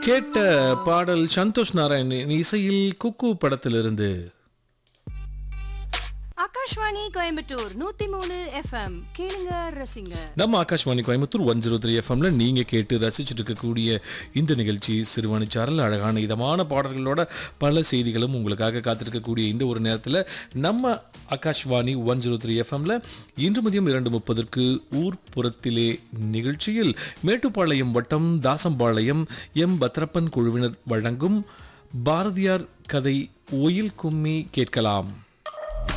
கேட்ட பாடல் சந்தோஷ் நாராயண் இசையில் குக்கு படத்திலிருந்து ஆகாஷ்வாணி கோயம்புத்தூர் நூத்தி மூணு எஃப்எம் கேளுங்க ரசிங்க நம்ம Akashvani Coimbatore one zero three எஃப்எம்ல நீங்க கேட்டு ரசிச்சுட்டு இருக்கக்கூடிய இந்த நிகழ்ச்சி சிறுவாணி சாரல் அழகான இதமான பாடல்களோட பல செய்திகளும் உங்களுக்காக காத்திருக்கக்கூடிய இந்த ஒரு நேரத்தில் நம்ம ஆகாஷ்வாணி ஒன் ஜீரோ த்ரீ எஃப்எம்ல இன்று மதியம் இரண்டு முப்பதற்கு ஊர்ப்புறத்திலே நிகழ்ச்சியில் மேட்டுப்பாளையம் வட்டம் தாசம்பாளையம் எம் பத்ரப்பன் குழுவினர் வழங்கும் பாரதியார் கதை ஒயில் கும்மி கேட்கலாம்